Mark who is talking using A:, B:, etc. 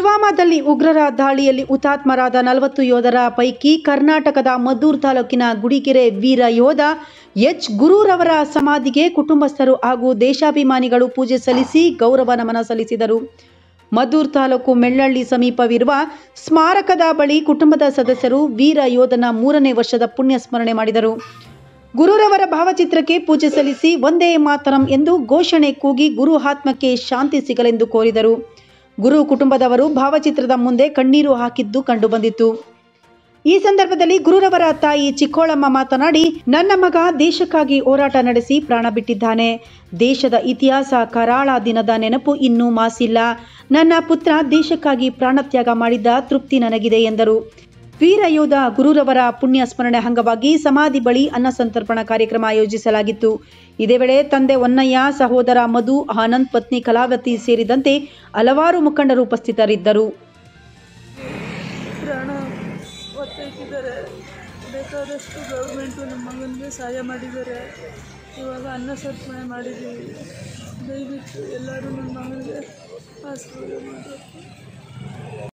A: ಪುಲ್ವಾಮಾದಲ್ಲಿ ಉಗ್ರರ ದಾಳಿಯಲ್ಲಿ ಹುತಾತ್ಮರಾದ ನಲವತ್ತು ಯೋಧರ ಪೈಕಿ ಕರ್ನಾಟಕದ ಮದ್ದೂರು ತಾಲೂಕಿನ ಗುಡಿಗೆರೆ ವೀರ ಯೋಧ ಎಚ್ ಗುರೂರವರ ಸಮಾಧಿಗೆ ಕುಟುಂಬಸ್ಥರು ಹಾಗೂ ದೇಶಾಭಿಮಾನಿಗಳು ಪೂಜೆ ಸಲ್ಲಿಸಿ ಗೌರವ ನಮನ ಸಲ್ಲಿಸಿದರು ಮದ್ದೂರು ತಾಲೂಕು ಮೆಳ್ಳಳ್ಳಿ ಸಮೀಪವಿರುವ ಸ್ಮಾರಕದ ಬಳಿ ಕುಟುಂಬದ ಸದಸ್ಯರು ವೀರ ಯೋಧನ ಮೂರನೇ ವರ್ಷದ ಪುಣ್ಯ ಸ್ಮರಣೆ ಮಾಡಿದರು ಗುರುರವರ ಭಾವಚಿತ್ರಕ್ಕೆ ಪೂಜೆ ಸಲ್ಲಿಸಿ ಒಂದೇ ಮಾತರಂ ಎಂದು ಘೋಷಣೆ ಕೂಗಿ ಗುರು ಆತ್ಮಕ್ಕೆ ಶಾಂತಿ ಸಿಗಲೆಂದು ಕೋರಿದರು ಗುರು ಕುಟುಂಬದವರು ಭಾವಚಿತ್ರದ ಮುಂದೆ ಕಣ್ಣೀರು ಹಾಕಿದ್ದು ಕಂಡುಬಂದಿತು ಈ ಸಂದರ್ಭದಲ್ಲಿ ಗುರುರವರ ತಾಯಿ ಚಿಕ್ಕೋಳಮ್ಮ ಮಾತನಾಡಿ ನನ್ನ ಮಗ ದೇಶಕ್ಕಾಗಿ ಹೋರಾಟ ನಡೆಸಿ ಪ್ರಾಣ ಬಿಟ್ಟಿದ್ದಾನೆ ದೇಶದ ಇತಿಹಾಸ ಕರಾಳ ದಿನದ ನೆನಪು ಇನ್ನೂ ಮಾಸಿಲ್ಲ ನನ್ನ ಪುತ್ರ ದೇಶಕ್ಕಾಗಿ ಪ್ರಾಣತ್ಯಾಗ ಮಾಡಿದ್ದ ತೃಪ್ತಿ ನನಗಿದೆ ಎಂದರು ವೀರ ಯೋಧ ಗುರುರವರ ಪುಣ್ಯ ಸ್ಮರಣೆ ಅಂಗವಾಗಿ ಸಮಾಧಿ ಬಳಿ ಅನ್ನ ಸಂತರ್ಪಣಾ ಕಾರ್ಯಕ್ರಮ ಆಯೋಜಿಸಲಾಗಿತ್ತು ಇದೇ ವೇಳೆ ತಂದೆ ಹೊನ್ನಯ್ಯ ಸಹೋದರ ಮಧು ಆನಂದ್ ಪತ್ನಿ ಕಲಾವತಿ ಸೇರಿದಂತೆ ಹಲವಾರು ಮುಖಂಡರು ಉಪಸ್ಥಿತರಿದ್ದರು
B: ಪ್ರಾಣ ಒತ್ತೈತಿದ್ದಾರೆ ಬೇಕಾದಷ್ಟು ಗೌರ್ಮೆಂಟು ನಮ್ಮ ಮಗನಿಗೆ ಸಹಾಯ ಮಾಡಿದ್ದಾರೆ ಇವಾಗ ಅನ್ನ ಸರ್ಪಣೆ ಮಾಡಿದ್ದೀವಿ ದಯವಿಟ್ಟು ಎಲ್ಲರೂ ನನ್ನ ಮಗನಿಗೆ ಆಶೀರ್ವಾದ ಮಾಡಬೇಕು